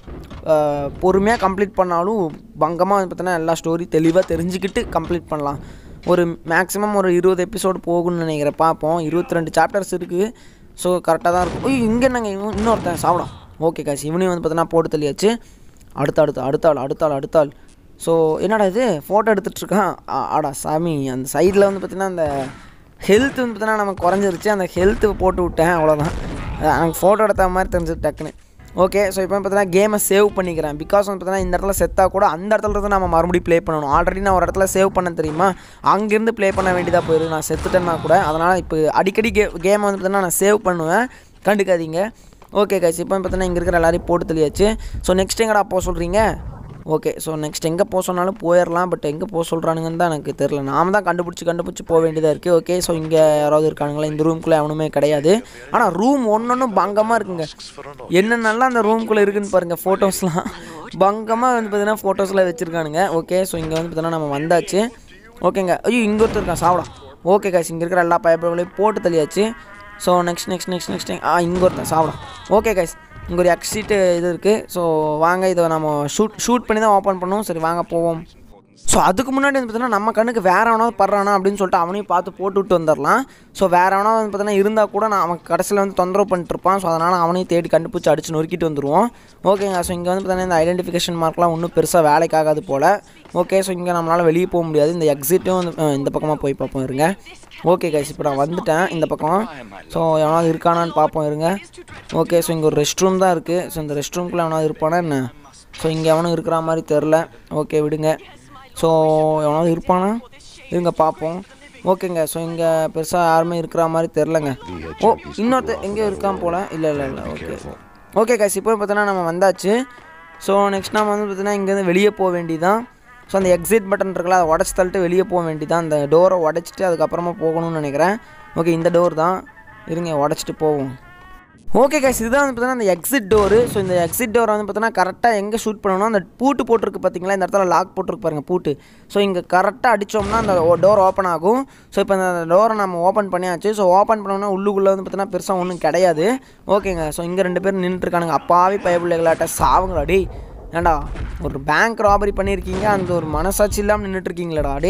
பொறுமையாக கம்ப்ளீட் பண்ணாலும் பங்கமாக வந்து பார்த்தீங்கன்னா எல்லா ஸ்டோரி தெளிவாக தெரிஞ்சுக்கிட்டு கம்ப்ளீட் பண்ணலாம் ஒரு மேக்ஸிமம் ஒரு இருபது எபிசோடு போகும்னு நினைக்கிறேன் பார்ப்போம் இருபத்தி ரெண்டு சாப்டர்ஸ் இருக்குது ஸோ கரெக்டாக தான் இருக்கும் ஐயோ இங்கே என்னங்க இவன் இன்னொருத்தன் சாப்பிடும் ஓகே காசு இவனையும் வந்து பார்த்தீங்கன்னா போட்டு தள்ளியாச்சு அடுத்த அடுத்த அடுத்த ஆள் அடுத்த ஆள் அடுத்த ஆள் ஸோ என்னடா இது ஃபோட்டோ எடுத்துகிட்டு இருக்கான் ஆ- ஆடா சாமி அந்த சைடில் வந்து பார்த்தீங்கன்னா அந்த ஹெல்த் வந்து பார்த்தீங்கன்னா நமக்கு குறைஞ்சிருச்சு அந்த ஹெல்த்து போட்டு விட்டேன் அவ்வளோதான் அஹ் எனக்கு ஃபோட்டோ எடுத்த மாதிரி தெரிஞ்சது டக்குன்னு ஓகே ஸோ இப்போ பார்த்தீங்கன்னா கேமை சேவ் பண்ணிக்கிறேன் பிகாஸ் வந்து பார்த்தீங்கன்னா இந்த இடத்துல செத்தா கூட அந்த இடத்துல இருந்து நம்ம மறுபடியும் ப்ளே பண்ணணும் ஆல்ரெடி நான் ஒரு இடத்துல சேவ் பண்ண தெரியுமா அங்கேருந்து ப்ளே பண்ண வேண்டியதாக போயிருக்கு நான் செத்துட்டேன்னா கூட அதனால் இப்போ அடிக்கடி கே கேமை வந்து பார்த்தீங்கன்னா நான் சேவ் பண்ணுவேன் கண்டுக்காதீங்க ஓகே கைஸ் இப்போ பார்த்தீங்கன்னா இங்கே இருக்கிற எல்லாரையும் போட்டு தெளியாச்சு ஸோ நெக்ஸ்ட் எங்கடா போக சொல்கிறீங்க ஓகே ஸோ நெக்ஸ்ட் எங்கே போக சொன்னாலும் போயிடலாம் பட் எங்கே போக சொல்கிறானுங்கன்னு தான் எனக்கு தெரில நாம தான் கண்டுபிடிச்சி கண்டுபிடிச்சி போக வேண்டியதாக இருக்குது ஓகே ஸோ இங்கே யாராவது இருக்கானுங்களா இந்த ரூம்குள்ளே எவனுமே கிடையாது ஆனால் ரூம் ஒன்றொன்றும் பங்கமாக இருக்குங்க என்னென்னலாம் அந்த ரூம்குள்ளே இருக்குன்னு பாருங்கள் ஃபோட்டோஸ்லாம் பங்கமாக வந்து பார்த்தீங்கன்னா ஃபோட்டோஸ்லாம் வச்சுருக்கானுங்க ஓகே ஸோ இங்கே வந்து பார்த்தீங்கன்னா நம்ம வந்தாச்சு ஓகேங்க ஐயோ இங்கே ஒருத்தர் இருக்கான் சாவடா ஓகே காய்ஸ் இங்கே இருக்கிற எல்லா பயப்படைகளையும் போட்டு தள்ளியாச்சு so next next next next ஆ இங்கே ஒருத்தன் சாப்பிடும் ஓகே கைஸ் இங்கே ஒரு எக்ஸிட்டு இது இருக்குது ஸோ வாங்க இதை நம்ம ஷூட் ஷூட் பண்ணி தான் ஓப்பன் பண்ணுவோம் சரி வாங்க போவோம் ஸோ அதுக்கு முன்னாடி வந்து பார்த்தீங்கன்னா நம்ம கண்ணுக்கு வேற எவனாவது படுறானா அப்படின்னு சொல்லிட்டு அவனையும் பார்த்து போட்டு விட்டு வந்துடலாம் ஸோ வேற எவனாவது வந்து பார்த்தீங்கன்னா இருந்தால் கூட நான் அவன் கடைசியில் வந்து தொந்தரவு பண்ணிட்டு இருப்பான் ஸோ அதனால் அவனையும் தேடி கண்டுபிடிச்சி அடிச்சு நொறுக்கிட்டு வந்துடுவோம் ஓகேங்க ஸோ இங்கே வந்து பார்த்தீங்கன்னா இந்த ஐடென்டிஃபிகேஷன் மார்க்லாம் ஒன்றும் பெருசாக வேலைக்காகாது போல் ஓகே ஸோ இங்கே நம்மளால் வெளியே போக முடியாது இந்த எக்ஸிட்டும் வந்து அஹ், இந்த பக்கமாக போய் பார்ப்போம் இருங்க ஓகே கைஸ் இப்போ நான் வந்துட்டேன் இந்த பக்கம் ஸோ எவனாவது இருக்கானான்னு பார்ப்போம் இருங்க ஓகே ஸோ இங்கே ஒரு ரெஸ்ட் ரூம் தான் இருக்குது ஸோ இந்த ரெஸ்ட் ரூம்குள்ளே எவனாவது இருப்பானா என்ன ஸோ இங்கே எவனும் இருக்கிற மாதிரி தெரில ஓகே விடுங்க ஸோ எவனாவது இருப்பானா இருங்க பார்ப்போம் ஓகேங்க ஸோ இங்கே பெருசாக யாருமே இருக்கிற மாதிரி தெரிலங்க ஓ இன்னொருத்த எங்கேயோ இருக்கான் போல இல்லை இல்லை இல்லை ஓகே ஓகே கைஸ் இப்போ பார்த்தீங்கன்னா நம்ம வந்தாச்சு ஸோ நெக்ஸ்ட் நம்ம வந்து பார்த்தீங்கன்னா இங்கேருந்து வெளியே போக வேண்டியதான் ஸோ அந்த எக்ஸிட் பட்டன் இருக்குல்ல அதை உடச்சி தள்ளிட்டு வெளியே போக வேண்டியதான் அந்த டோரை உடச்சிட்டு அதுக்கப்புறமா போகணும்னு நினைக்கிறேன் ஓகே இந்த டோர் தான் இருங்க உடச்சிட்டு போவோம் ஓகே கைஸ் இதுதான் வந்து பார்த்தீங்கன்னா அந்த எக்ஸிட் டோரு ஸோ இந்த எக்ஸிட் டோரை வந்து பார்த்தீங்கன்னா கரெக்டாக எங்கே ஷூட் பண்ணணும் அந்த பூட்டு போட்டிருக்கு பார்த்தீங்களா இந்த இடத்துல லாக் போட்டிருக்கு பாருங்க பூட்டு ஸோ இங்கே கரெக்டாக அடித்தோம்னா அந்த டோர் ஓப்பன் ஆகும் ஸோ இப்போ அந்த டோரை நம்ம ஓப்பன் பண்ணியாச்சு ஸோ ஓப்பன் பண்ணோம்னா உள்ளுக்குள்ளே வந்து பார்த்தீங்கன்னா பெருசாக ஒன்றும் கிடையாது ஓகேங்க ஸோ இங்கே ரெண்டு பேரும் நின்றுட்டுருக்கானுங்க அப்பாவி பயப்பிள்ளைகளாட்ட சாவுங்களா டேய் ஏன்டா ஒரு பேங்க் ராபரி பண்ணியிருக்கீங்க அந்த ஒரு மனசாட்சி இல்லாமல் நின்றுட்டுருக்கீங்களேடா டேய்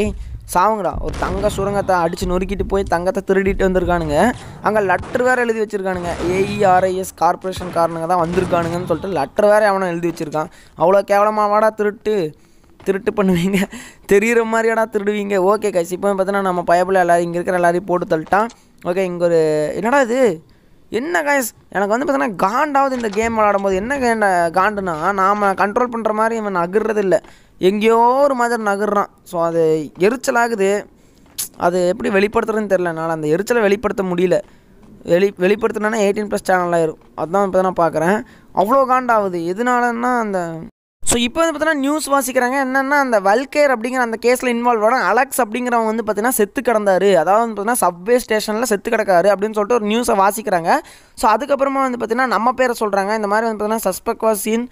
சாவுங்கடா ஒரு தங்க சுரங்கத்தை அடித்து நொறுக்கிட்டு போய் தங்கத்தை திருடிட்டு வந்திருக்கானுங்க அங்கே லெட்டர் வேறு எழுதி வச்சுருக்கானுங்க ஏஇஆர்ஐஎஸ் கார்பரேஷன் காரனுங்க தான் வந்திருக்கானுங்கன்னு சொல்லிட்டு லெட்டர் வேறு அவனை எழுதி வச்சுருக்கான் அவ்வளோ கேவலமாக வாடா திருட்டு திருட்டு பண்ணுவீங்க தெரிகிற மாதிரியாடா திருடுவீங்க ஓகே கைஸ் இப்போ பார்த்தீங்கன்னா நம்ம பயப்பில் எல்லாரும் இங்கே இருக்கிற எல்லாரையும் போட்டு தள்ளிட்டான் ஓகே இங்கே ஒரு என்னடா இது என்ன கைஸ் எனக்கு வந்து பார்த்தீங்கன்னா காண்டாவது இந்த கேம் விளாடும்போது என்ன கேண்ட காண்டுனா நாம் கண்ட்ரோல் பண்ணுற மாதிரி இவன் நகர்றது இல்லை எங்கேயோ ஒரு மாதிரி நகர்றான் ஸோ அது எரிச்சலாகுது அது எப்படி வெளிப்படுத்துறதுன்னு தெரில என்னால் அந்த எரிச்சலை வெளிப்படுத்த முடியல வெளி வெளிப்படுத்தினா எயிட்டீன் ப்ளஸ் சேனல் ஆயிரும் அதுதான் இப்போ தான் நான் பார்க்குறேன் அவ்வளோ காண்டாகுது எதனாலன்னா அந்த ஸோ இப்போ வந்து பார்த்தீங்கன்னா நியூஸ் வாசிக்கிறாங்க என்னென்னா அந்த வல்கேர் அப்படிங்கிற அந்த கேஸில் இன்வால்வ் ஆன அலெக்ஸ் அப்படிங்கிறவங்க வந்து பார்த்தீங்கன்னா செத்து கிடந்தாரு அதாவது வந்து பார்த்தீங்கன்னா சப்வே ஸ்டேஷனில் செத்து கிடக்காரு அப்படின்னு சொல்லிட்டு ஒரு நியூஸை வாசிக்கிறாங்க ஸோ அதுக்கப்புறமா வந்து பார்த்தீங்கன்னா நம்ம பேரை சொல்கிறாங்க இந்த மாதிரி வந்து பார்த்தீங்கன்னா சஸ்பெக்ட் வாஸ் சீன்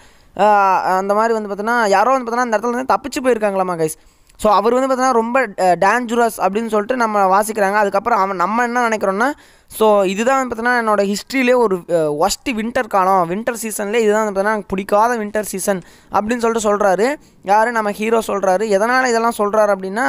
அந்த மாதிரி வந்து பார்த்தீங்கன்னா யாரோ வந்து பார்த்தீங்கன்னா அந்த இடத்துல இருந்து தப்பிச்சு போயிருக்காங்களாமா கைஸ் ஸோ அவர் வந்து பார்த்தீங்கன்னா ரொம்ப டேஞ்சரஸ் அப்படின்னு சொல்லிட்டு நம்ம வாசிக்கிறாங்க அதுக்கப்புறம் அவன் நம்ம என்ன நினைக்கிறோன்னா ஸோ இதுதான் வந்து பார்த்தீங்கன்னா என்னோட ஹிஸ்ட்ரியிலே ஒரு ஒஸ்ட்டு வின்டர் காலம் வின்டர் சீசன்லேயே இதுதான் வந்து பார்த்தீங்கன்னா எனக்கு பிடிக்காத வின்டர் சீசன் அப்படின்னு சொல்லிட்டு சொல்கிறாரு யார் நம்ம ஹீரோ சொல்கிறாரு எதனால் இதெல்லாம் சொல்கிறாரு அப்படின்னா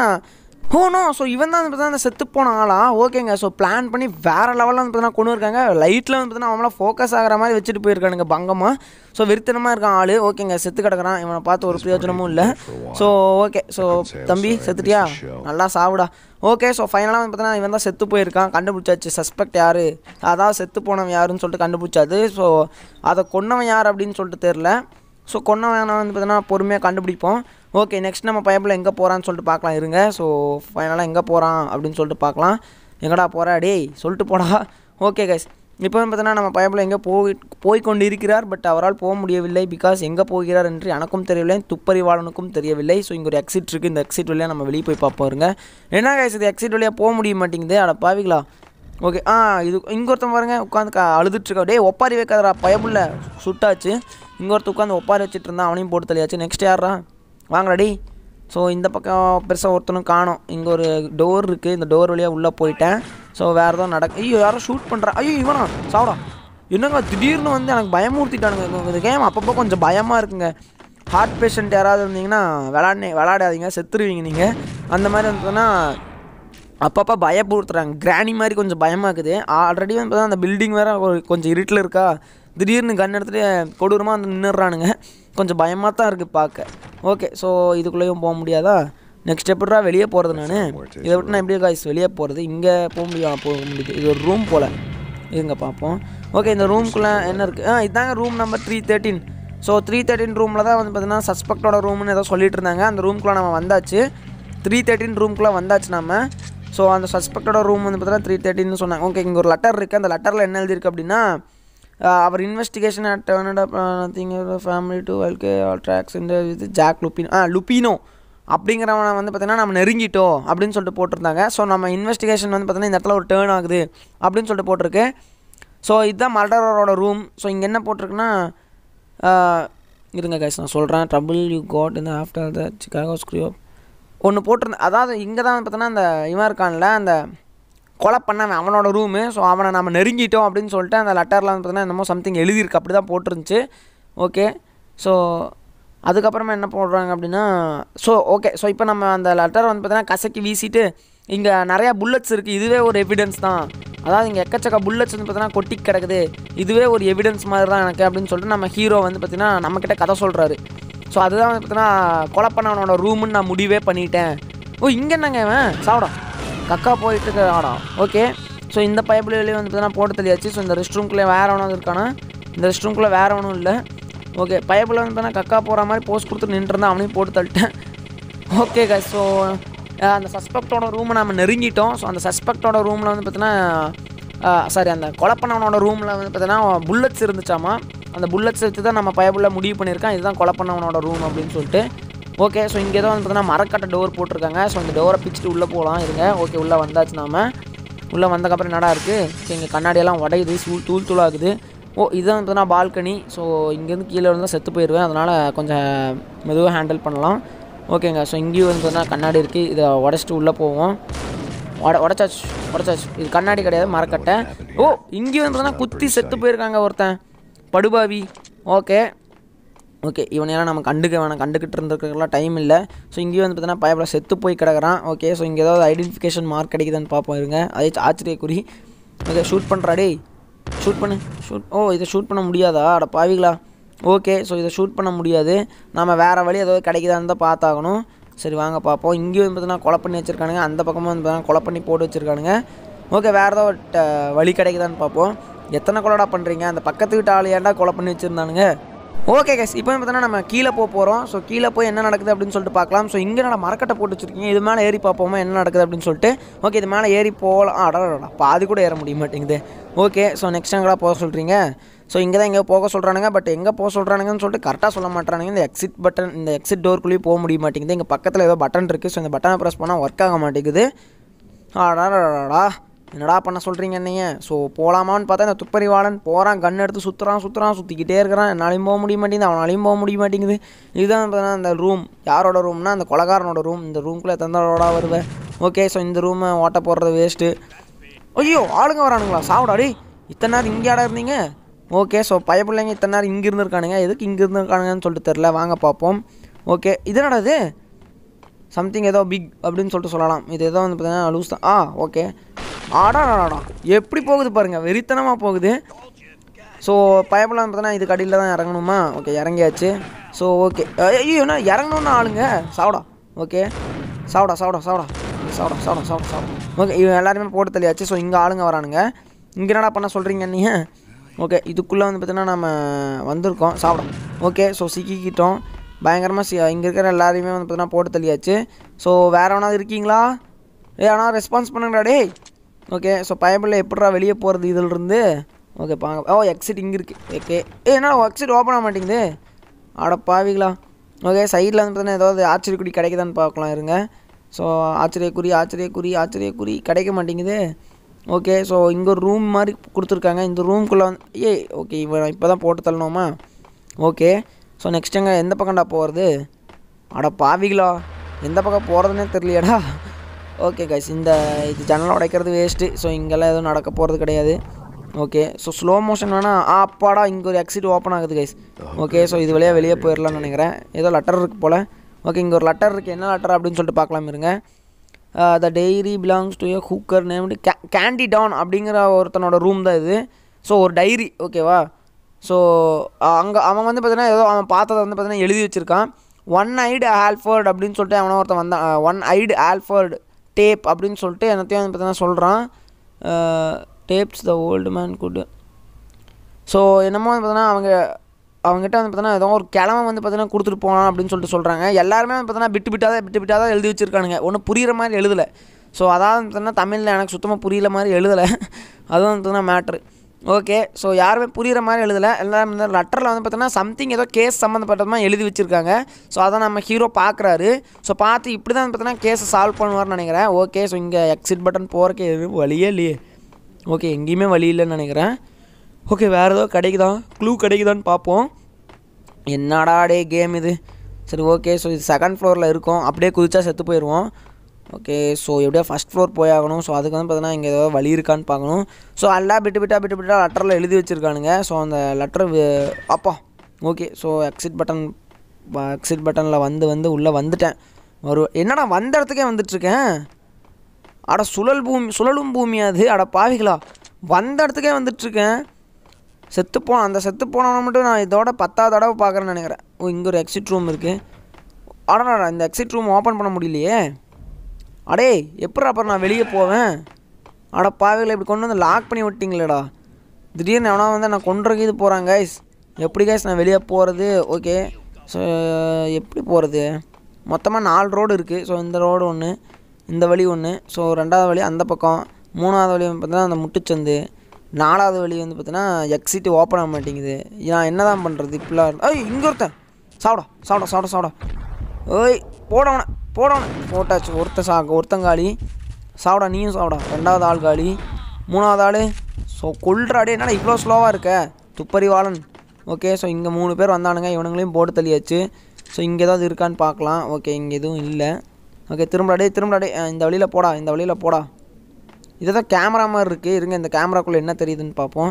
ஓ நோ ஸோ இவன் தான் வந்து பார்த்தீங்கன்னா அந்த செத்து போன ஆளா ஓகேங்க ஸோ பிளான் பண்ணி வேறு லெவலில் வந்து பார்த்தீங்கன்னா கொண்டு இருக்காங்க லைட்டில் வந்து பார்த்தீங்கன்னா அவங்களாம் ஃபோக்கஸ் ஆகிற மாதிரி வச்சுட்டு போயிருக்கானுங்க பங்கமாக ஸோ வெறித்தனமாக இருக்கான் ஆள் ஓகேங்க செத்து கிடக்குறான் இவனை பார்த்து ஒரு பிரயோஜனமும் இல்லை ஸோ ஓகே ஸோ தம்பி செத்துட்டியா நல்லா சாவுடா ஓகே ஸோ ஃபைனலாக வந்து பார்த்தீங்கன்னா இவன் தான் செத்து போயிருக்கான் கண்டுபிடிச்சாச்சு சஸ்பெக்ட் யார் அதான் செத்து போனவன் யாருன்னு சொல்லிட்டு கண்டுபிடிச்சாது ஸோ அதை கொன்னவன் யார் அப்படின்னு சொல்லிட்டு தெரில ஸோ கொன்னவன் வந்து பார்த்தீங்கன்னா பொறுமையாக கண்டுபிடிப்போம் ஓகே நெக்ஸ்ட் நம்ம பயப்பில் எங்கே போகிறான்னு சொல்லிட்டு பார்க்கலாம் இருங்க ஸோ ஃபைனலாக எங்கே போகிறான் அப்படின்னு சொல்லிட்டு பார்க்கலாம் எங்கடா போகிறா டேய் சொல்லிட்டு போடா ஓகே கைஸ் இப்போ வந்து பார்த்தீங்கன்னா நம்ம பயப்பில் எங்கே போய் போய் கொண்டு இருக்கிறார் பட் அவரால் போக முடியவில்லை பிகாஸ் எங்கே போகிறார் என்று எனக்கும் தெரியவில்லை துப்பறிவாளனுக்கும் தெரியவில்லை ஸோ இங்கே ஒரு எக்ஸிட் இருக்குது இந்த எக்ஸிட் வழியாக நம்ம வெளியே போய் பார்ப்போம் இருங்க என்ன கைஸ் இது எக்ஸிட் வழியாக போக முடிய மாட்டேங்குது அட பாவிங்களா ஓகே ஆ இது இங்கே ஒருத்தன் பாருங்க உட்காந்து க அழுதுட்டுருக்கா டேய் ஒப்பாரி வைக்காதடா பயமுள்ள சுட்டாச்சு இங்கே ஒருத்தர் உட்காந்து ஒப்பாரி வச்சுட்டு இருந்தான் அவனையும் போட்டு தள்ளியாச்சு நெக்ஸ்ட் யாரா வாங்கடா டேய் ஸோ இந்த பக்கம் பெருசாக ஒருத்தனும் காணோம் இங்கே ஒரு டோர் இருக்குது இந்த டோர் வழியாக உள்ளே போயிட்டேன் ஸோ வேறு எதுவும் நடக்க ஐயோ யாரும் ஷூட் பண்ணுறா ஐயோ இவனா சாவடா என்னங்க திடீர்னு வந்து எனக்கு பயமூர்த்திட்டானுங்க இந்த கேம் அப்பப்போ கொஞ்சம் பயமாக இருக்குங்க ஹார்ட் பேஷண்ட் யாராவது இருந்தீங்கன்னா விளாட்னே விளாடாதீங்க செத்துருவீங்க நீங்கள் அந்த மாதிரி வந்துன்னா அப்பப்போ பயப்படுத்துறாங்க கிராணி மாதிரி கொஞ்சம் பயமாக்குது ஆல்ரெடி வந்து பார்த்தா அந்த பில்டிங் வேறு ஒரு கொஞ்சம் இருட்டில் இருக்கா திடீர்னு கண் எடுத்துகிட்டு கொடூரமாக வந்து நின்றுறானுங்க கொஞ்சம் பயமாக தான் இருக்குது பார்க்க ஓகே ஸோ இதுக்குள்ளேயும் போக முடியாதா நெக்ஸ்ட் எப்படிடா வெளியே போகிறது நான் இதை விட்டு நான் எப்படி காய்ஸ் வெளியே போகிறது இங்கே போக முடியும் போக முடியுது இது ஒரு ரூம் போல் இருங்க பார்ப்போம் ஓகே இந்த ரூம்குள்ளே என்ன இருக்குது ஆ இதாங்க room number three thirteen so three thirteen ரூமில் தான் வந்து பார்த்தீங்கன்னா சஸ்பெக்டோட ரூம்னு ஏதோ சொல்லிட்டு இருந்தாங்க அந்த ரூம்குள்ளே நம்ம வந்தாச்சு த்ரீ தேர்ட்டின் ரூம்குள்ளே வந்தாச்சு நம்ம ஸோ அந்த சஸ்பெக்டோட ரூம் வந்து பார்த்தீங்கன்னா த்ரீ தேர்ட்டின்னு சொன்னாங்க ஓகே இங்கே ஒரு லெட்டர் இருக்குது அந்த லெட்டரில் என்ன எழுதியிருக்கு அப்படின்னா அவர் investigation at turned up nothing family to வெல்கே ஆல் ட்ராக்ஸ் இந்த இது ஜாக் லுப்பினோ ஆ லுப்பினோ அப்படிங்கிறவனை வந்து பார்த்தீங்கன்னா நம்ம நெருங்கிட்டோம் அப்படின்னு சொல்லிட்டு போட்டிருந்தாங்க ஸோ நம்ம இன்வெஸ்டிகேஷன் வந்து பார்த்தீங்கன்னா இந்த இடத்துல ஒரு டேர்ன் ஆகுது அப்படின்னு சொல்லிட்டு போட்டிருக்கு ஸோ இதுதான் மர்டரோட ரூம் ஸோ இங்கே என்ன போட்டிருக்குன்னா இருங்க கைஸ் நான் சொல்கிறேன் ட்ரபிள் யூ காட் இந்த ஆஃப்டர் த சிக்காகோ ஸ்க்ரூ ஒன்று போட்டிருந்தேன் அதாவது இங்கே தான் பார்த்தோன்னா அந்த இவன் இருக்கான்ல அந்த கொலை பண்ணவன் அவனோட ரூமு ஸோ அவனை நம்ம நெருங்கிட்டோம் அப்படின்னு சொல்லிட்டு அந்த லெட்டரில் வந்து பார்த்தீங்கன்னா என்னமோ சம்திங் எழுதியிருக்கு அப்படி தான் போட்டிருந்துச்சு ஓகே ஸோ அதுக்கப்புறமா என்ன போடுறாங்க அப்படின்னா ஸோ ஓகே ஸோ இப்போ நம்ம அந்த லெட்டர் வந்து பார்த்தீங்கன்னா கசக்கி வீசிட்டு இங்கே நிறையா புல்லட்ஸ் இருக்குது இதுவே ஒரு எவிடன்ஸ் தான் அதாவது இங்கே எக்கச்சக்க புல்லட்ஸ் வந்து பார்த்தீங்கன்னா கொட்டி கிடக்குது இதுவே ஒரு எவிடன்ஸ் மாதிரி தான் எனக்கு அப்படின்னு சொல்லிட்டு நம்ம ஹீரோ வந்து பார்த்தீங்கன்னா நம்மக்கிட்ட கதை சொல்கிறாரு ஸோ அதுதான் வந்து பார்த்தீங்கன்னா கொலை பண்ணவனோட ரூமுன்னு நான் முடிவே பண்ணிட்டேன் ஓ இங்கே என்னங்க இவன் சாப்பிடும் கக்கா போயிட்டு ஆடா ஓகே ஸோ இந்த பைப்லேயே வந்து பார்த்தீங்கன்னா போட்டு தெரியாச்சு ஸோ இந்த ரெஸ்ட் ரூம்குள்ளே வேறு ஒன்றும் இருக்கானா இந்த ரெஸ்ட் ரூம்குள்ளே வேறு ஒன்றும் இல்லை ஓகே பைப்பில் வந்து பார்த்தீங்கன்னா கக்கா போகிற மாதிரி போஸ்ட் கொடுத்து நின்றுருந்தா அவனையும் போட்டு தள்ளிட்டேன் ஓகே க ஸோ அந்த சஸ்பெக்டோட ரூமை நம்ம நெருங்கிட்டோம் ஸோ அந்த சஸ்பெக்டோட ரூமில் வந்து பார்த்தீங்கன்னா சாரி அந்த கொலை பண்ணவனோட ரூமில் வந்து பார்த்தீங்கன்னா புல்லட்ஸ் இருந்துச்சாமா அந்த புல்லட்ஸ் வச்சு தான் நம்ம பயபுள்ள முடிவு பண்ணியிருக்கேன் இதுதான் கொலை பண்ணவனோட ரூம் அப்படின்னு சொல்லிட்டு ஓகே ஸோ இங்கே தான் வந்து பார்த்தீங்கன்னா மரக்கட்டை டோர் போட்டிருக்காங்க ஸோ இந்த டோரை பிச்சுட்டு உள்ளே போகலாம் இருங்க ஓகே உள்ளே வந்தாச்சு நாம உள்ளே வந்தக்கப்புறம் என்னடா இருக்குது இங்கே கண்ணாடியெல்லாம் உடையுது சூழ் தூள் தூளாகுது ஓ இதுதான் வந்து பார்த்தீங்கன்னா பால்கனி ஸோ இங்கேருந்து கீழே இருந்தால் செத்து போயிடுவேன் அதனால் கொஞ்சம் மெதுவாக ஹேண்டில் பண்ணலாம் ஓகேங்க ஸோ இங்கேயும் வந்து பார்த்தீங்கன்னா கண்ணாடி இருக்குது இதை உடச்சிட்டு உள்ளே போவோம் உட உடச்சாச்சு உடச்சாச்சு இது கண்ணாடி கிடையாது மரக்கட்டை ஓ இங்கேயும் வந்து பார்த்தீங்கன்னா குத்தி செத்து போயிருக்காங்க ஒருத்தன் படுபாவி ஓகே ஓகே இவனையெல்லாம் நம்ம கண்டுக்க வேணாம் கண்டுக்கிட்டு இருந்துருக்கலாம் டைம் இல்லை ஸோ இங்கேயும் வந்து பார்த்தீங்கன்னா பயப்பட செத்து போய் கிடக்குறான் ஓகே ஸோ இங்கே ஏதாவது ஐடென்டிஃபிகேஷன் மார்க் கிடைக்குதான்னு பார்ப்போம் இருங்க அதே ஆச்சரியக்குறி ஓகே ஷூட் பண்ணுறா டேய் ஷூட் பண்ணு ஷூட் ஓ இதை ஷூட் பண்ண முடியாதா அட பாவிங்களா ஓகே ஸோ இதை ஷூட் பண்ண முடியாது நம்ம வேறு வழி ஏதாவது கிடைக்குதான்னு தான் பார்த்தாகணும் சரி வாங்க பார்ப்போம் இங்கேயும் வந்து பார்த்தீங்கன்னா கொலை பண்ணி வச்சுருக்கானுங்க அந்த பக்கமும் வந்து பார்த்தீங்கன்னா கொலை பண்ணி போட்டு வச்சுருக்கானுங்க ஓகே வேறு ஏதோ ட- வழி கிடைக்குதான்னு பார்ப்போம் எத்தனை கொலைடா பண்ணுறீங்க அந்த பக்கத்து வீட்டு ஆள் ஏன்டா கொலை பண்ணி வச்சுருந்தானுங்க ஓகே கேஸ் இப்போ பார்த்தீங்கன்னா நம்ம கீழே போக போகிறோம் ஸோ கீழே போய் என்ன நடக்குது அப்படின்னு சொல்லிட்டு பார்க்கலாம் ஸோ இங்கே நான் மரக்கட்டை போட்டு வச்சிருக்கீங்க இது மேலே ஏறி பார்ப்போமா என்ன நடக்குது அப்படின்னு சொல்லிட்டு ஓகே இது மேலே ஏறி போகலாம் அடடா பாதி கூட ஏற முடிய மாட்டேங்குது ஓகே ஸோ நெக்ஸ்ட் எங்கடா போக சொல்கிறீங்க ஸோ இங்கே தான் எங்கே போக சொல்கிறானுங்க பட் எங்கே போக சொல்கிறானுங்கன்னு சொல்லிட்டு கரெக்டாக சொல்ல மாட்டானுங்க இந்த எக்ஸிட் பட்டன் இந்த எக்ஸிட் டோருக்குள்ளேயே போக முடிய மாட்டேங்குது இங்கே பக்கத்தில் ஏதோ பட்டன் இருக்குது ஸோ இந்த பட்டனை ப்ரெஸ் பண்ணால் ஒர்க் ஆக மாட்டேங்குது ஆடாடா என்னடா பண்ண சொல்கிறீங்க என்னைய ஸோ போகலாமான்னு பார்த்தா இந்த துப்பறிவாளன் போகிறான் கன் எடுத்து சுற்றுறான் சுற்றுறான் சுற்றிக்கிட்டே இருக்கிறான் என்னாலையும் போக முடிய மாட்டேங்குது அவனாலையும் போக முடிய மாட்டேங்குது இதுதான் பார்த்தீங்கன்னா அந்த ரூம் யாரோட ரூம்னா அந்த கொலகாரனோட ரூம் இந்த ரூம்குள்ளே எத்தனோட வருவேன் ஓகே ஸோ இந்த ரூமை ஓட்ட போடுறது வேஸ்ட்டு ஐயோ ஆளுங்க வரானுங்களா சாப்பிடா டேய் இத்தனை நேரம் இங்கே ஆட இருந்தீங்க ஓகே ஸோ பயப்பிள்ளைங்க இத்தனை நேரம் இங்கே இருந்திருக்கானுங்க எதுக்கு இங்கே இருந்திருக்கானுங்கன்னு சொல்லிட்டு தெரில வாங்க பார்ப்போம் ஓகே இது என்னடா இது சம்திங் ஏதோ பிக் அப்படின்னு சொல்லிட்டு சொல்லலாம் இது ஏதோ வந்து பார்த்தீங்கன்னா லூஸ் தான் ஆ ஓகே ஆடாடாடா எப்படி போகுது பாருங்கள் வெறித்தனமாக போகுது ஸோ பயப்படலாம் பார்த்தீங்கன்னா இதுக்கு அடியில் தான் இறங்கணுமா ஓகே இறங்கியாச்சு ஸோ ஓகே ஐயோ என்ன இறங்கணும்னு ஆளுங்க சாவடா ஓகே சாவடா சாவடா சாவடா சாவடா சாவடா சாவடா சாவடா ஓகே இவன் எல்லாருமே போட்டு தள்ளியாச்சு ஸோ இங்கே ஆளுங்க வரானுங்க இங்கே என்னடா பண்ண சொல்கிறீங்க நீங்கள் ஓகே இதுக்குள்ளே வந்து பார்த்தீங்கன்னா நம்ம வந்திருக்கோம் சாப்பிடும் ஓகே ஸோ சிக்கிக்கிட்டோம் பயங்கரமாக சி இங்கே இருக்கிற எல்லாரையுமே வந்து பார்த்தீங்கன்னா போட்டு தள்ளியாச்சு ஸோ வேறு எவனாவது இருக்கீங்களா ஏ ஆனால் ரெஸ்பான்ஸ் பண்ணுங்கடா டேய் ஓகே ஸோ பயபிளில் எப்படிடா வெளியே போகிறது இதிலிருந்து ஓகே பாங்க ஓ எக்ஸிட் இங்கே இருக்குது ஓகே ஏ என்ன எக்ஸிட் ஓப்பன் ஆக மாட்டேங்குது அட பாவிங்களா ஓகே சைடில் வந்து பார்த்தீங்கன்னா ஏதாவது ஆச்சரியக்குடி கிடைக்குதான்னு பார்க்கலாம் இருங்க ஸோ ஆச்சரியக்குறி ஆச்சரியக்குறி ஆச்சரியக்குறி கிடைக்க மாட்டேங்குது ஓகே ஸோ இங்கே ஒரு ரூம் மாதிரி கொடுத்துருக்காங்க இந்த ரூம்குள்ளே வந்து ஏ ஓகே இவன் இப்போ தான் போட்டு தள்ளணுமா ஓகே ஸோ நெக்ஸ்ட் எங்கே எந்த பக்கம்டா போகிறது அட பாவிகளா எந்த பக்கம் போகிறதுனே தெரியலையாடா ஓகே கைஸ் இந்த இது ஜன்னல் உடைக்கிறது வேஸ்ட்டு ஸோ இங்கெல்லாம் எதுவும் நடக்க போகிறது கிடையாது ஓகே ஸோ ஸ்லோ மோஷன் வேணால் ஆ அப்பாடா இங்கே ஒரு எக்ஸிட் ஓப்பன் ஆகுது கைஸ் ஓகே ஸோ இது வழியாக வெளியே போயிடலாம்னு நினைக்கிறேன் ஏதோ லெட்டர் இருக்குது போல் ஓகே இங்கே ஒரு லெட்டர் இருக்குது என்ன லெட்டர் அப்படின்னு சொல்லிட்டு பார்க்கலாம் இருங்க the diary belongs to a hooker named K Candy Don அப்படிங்கிற ஒருத்தனோட ரூம் தான் இது ஸோ ஒரு டைரி ஓகேவா ஸோ அங்கே அவன் வந்து பார்த்தீங்கன்னா ஏதோ அவன் பார்த்ததை வந்து பார்த்தீங்கன்னா எழுதி வச்சுருக்கான் ஒன் ஐடு ஆல்ஃபர்ட் அப்படின்னு சொல்லிட்டு அவனை ஒருத்தன் வந்தான் ஒன் ஐடு ஆல்ஃபர்ட் டேப் அப்படின்னு சொல்லிட்டு என்னத்தையும் வந்து பார்த்தீங்கன்னா சொல்கிறான் tapes the old man good so என்னமோ வந்து பார்த்தீங்கன்னா அவங்க அவங்ககிட்ட வந்து பார்த்தீங்கன்னா ஏதோ ஒரு கிழமை வந்து பார்த்தீங்கன்னா கொடுத்துட்டு போகலாம் அப்படின்னு சொல்லிட்டு சொல்கிறாங்க எல்லாருமே வந்து பார்த்தீங்கன்னா பிட்டு பிட்டாக தான் பிட்டு பிட்டாக தான் எழுதி வச்சிருக்கானுங்க ஒன்றும் புரியிற மாதிரி எழுதலை ஸோ அதாவது வந்து பார்த்தீங்கன்னா தமிழில் எனக்கு சுத்தமாக புரியல மாதிரி எழுதலை அதுவும் வந்து பார்த்தீங்கன்னா மேட்ரு ஓகே ஸோ யாருமே புரியிற மாதிரி எழுதலை எல்லாரும் இந்த லெட்டரில் வந்து பார்த்தீங்கன்னா சம்திங் ஏதோ கேஸ் சம்மந்தப்பட்டது மாதிரி எழுதி வச்சிருக்காங்க ஸோ அதை நம்ம ஹீரோ பார்க்குறாரு ஸோ பார்த்து இப்படி தான் பார்த்தீங்கன்னா கேஸை சால்வ் பண்ணுவார்னு நினைக்கிறேன் ஓகே ஸோ இங்கே எக்ஸிட் பட்டன் போகிறக்கு எதுவும் வழியே இல்லையே ஓகே எங்கேயுமே வழி இல்லைன்னு நினைக்கிறேன் ஓகே வேறு ஏதோ கிடைக்குதா க்ளூ கிடைக்குதான்னு பார்ப்போம் என்னடா டே கேம் இது சரி ஓகே ஸோ இது செகண்ட் ஃப்ளோரில் இருக்கும் அப்படியே குதிச்சா செத்து போயிடுவோம் ஓகே ஸோ எப்படியோ ஃபஸ்ட் ஃப்ளோர் போய் ஆகணும் ஸோ அதுக்கு வந்து பார்த்தீங்கன்னா இங்கே ஏதோ வழி இருக்கான்னு பார்க்கணும் ஸோ எல்லாம் பிட்டு பிட்டா பிட்டு பிட்டா லெட்டரில் எழுதி வச்சுருக்கானுங்க ஸோ அந்த லெட்டர் அப்பா okay so exit button exit பட்டனில் வந்து வந்து உள்ளே வந்துட்டேன் ஒரு என்னடா வந்த இடத்துக்கே வந்துட்டுருக்கேன் அட சுழல் பூமி சுழலும் பூமி அது அட பாவிகளா வந்த இடத்துக்கே வந்துட்டுருக்கேன் செத்துப்போன அந்த செத்து போனவனை மட்டும் நான் இதோட பத்தாவது தடவை பார்க்குறேன்னு நினைக்கிறேன் ஓ இங்கே ஒரு எக்ஸிட் ரூம் இருக்குது அடடா இந்த எக்ஸிட் ரூம் ஓப்பன் பண்ண முடியலையே அடே எப்படி அப்புறம் நான் வெளியே போவேன் அட பாவிகளை இப்படி கொண்டு வந்து லாக் பண்ணி விட்டிங்களேடா திடீர்னு எவனா வந்து நான் கொண்டுறக்கு இது போகிறாங்க கைஸ் எப்படி கைஸ் நான் வெளியே போகிறது ஓகே ஸோ எப்படி போகிறது மொத்தமாக நாலு ரோடு இருக்குது ஸோ இந்த ரோடு ஒன்று இந்த வழி ஒன்று ஸோ ரெண்டாவது வழி அந்த பக்கம் மூணாவது வழி வந்து பார்த்தீங்கன்னா அந்த முட்டுச்சந்து நாலாவது வழி வந்து பார்த்தீங்கன்னா எக்ஸிட் ஓப்பன் ஆக மாட்டேங்குது நான் என்ன தான் பண்ணுறது இப்படிலாம் ஐய் இங்கே ஒருத்தன் சாப்பிடா சாப்பிடா சாப்பிடா சாப்பிடா ஓய் போடவன போடவன போட்டாச்சு ஒருத்தன் சா ஒருத்தங்காளி சாப்பிடா நீயும் சாப்பிடா ரெண்டாவது ஆள் காலி மூணாவது ஆள் ஸோ கொல்றாடே என்னடா இவ்வளோ ஸ்லோவாக இருக்க துப்பறிவாளன் ஓகே ஸோ இங்கே மூணு பேர் வந்தானுங்க இவனுங்களையும் போட்டு தள்ளியாச்சு ஸோ இங்கே ஏதாவது இருக்கான்னு பார்க்கலாம் ஓகே இங்கே எதுவும் இல்லை ஓகே திரும்படாடே திரும்படாடே இந்த வழியில் போடா இந்த வழியில் போடா இதுதான் கேமரா மாதிரி இருக்குது இருங்க இந்த கேமராக்குள்ளே என்ன தெரியுதுன்னு பார்ப்போம்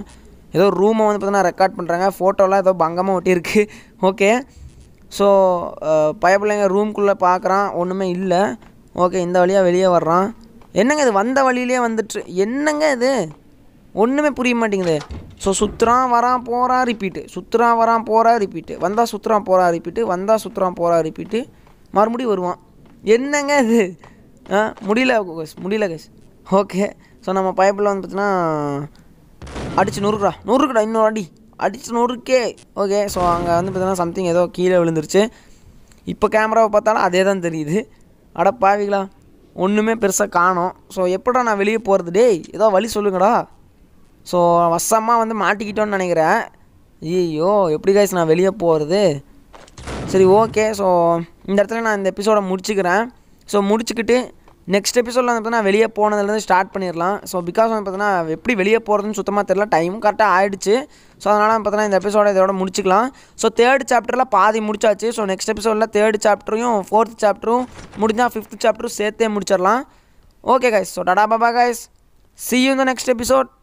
ஏதோ ரூமை வந்து பார்த்தீங்கன்னா ரெக்கார்ட் பண்ணுறாங்க ஃபோட்டோலாம் ஏதோ பங்கமாக ஒட்டியிருக்கு ஓகே ஸோ பயப்பிள்ளைங்க ரூம்குள்ளே பார்க்குறான் ஒன்றுமே இல்லை ஓகே இந்த வழியாக வெளியே வர்றான் என்னங்க இது வந்த வழியிலே வந்துட்டு என்னங்க இது ஒன்றுமே புரிய மாட்டேங்குது ஸோ சுற்றுறான் வரான் போகிறான் ரிப்பீட்டு சுற்றுறான் வரான் போகிறா ரிப்பீட்டு வந்தால் சுற்றுறான் போகிறா ரிப்பீட்டு வந்தால் சுற்றுறான் போகிறா ரிப்பீட்டு மறுபடியும் வருவான் என்னங்க இது ஆ முடியல guys, முடியல கைஸ் ஓகே ஸோ நம்ம பைப்பில் வந்து பார்த்தீங்கன்னா அடிச்சு நொறுக்குடா நொறுக்குடா இன்னொரு அடி அடிச்சு நொறுக்கே ஓகே ஸோ அங்கே வந்து பார்த்தீங்கன்னா சம்திங் ஏதோ கீழே விழுந்துருச்சு இப்போ கேமராவை பார்த்தாலும் அதே தான் தெரியுது அட பாவிங்களா ஒன்றுமே பெருசாக காணோம் ஸோ எப்படா நான் வெளியே போகிறது டேய் ஏதோ வழி சொல்லுங்கடா ஸோ வசமாக வந்து மாட்டிக்கிட்டோன்னு நினைக்கிறேன் ஐயோ எப்படி காய்ஸ் நான் வெளியே போகிறது சரி ஓகே ஸோ இந்த இடத்துல நான் இந்த எபிசோடை முடிச்சுக்கிறேன் ஸோ முடிச்சுக்கிட்டு நெக்ஸ்ட் எபிசோடில் வந்து பார்த்தீங்கன்னா வெளியே போனதுலேருந்து ஸ்டார்ட் பண்ணிடலாம் ஸோ பிகாஸ் வந்து பார்த்தீங்கன்னா எப்படி வெளியே போகிறதுன்னு சுத்தமாக தெரியல டைமும் கரெக்டாக ஆயிடுச்சு ஸோ அதனால் பார்த்தீங்கன்னா இந்த எபிசோட இதோட முடிச்சுக்கலாம் ஸோ தேர்ட் சாப்டரில் பாதி முடிச்சாச்சு ஸோ நெக்ஸ்ட் எபிசோடில் தேர்ட் சாப்டரையும் ஃபோர்த் சாப்டரும் முடிஞ்சால் ஃபிஃப்த் சாப்டரும் சேர்த்தே முடிச்சிடலாம் ஓகே கைஸ் ஸோ டடா பாபா கைஸ் சி யூ இந்த நெக்ஸ்ட் எபிசோட்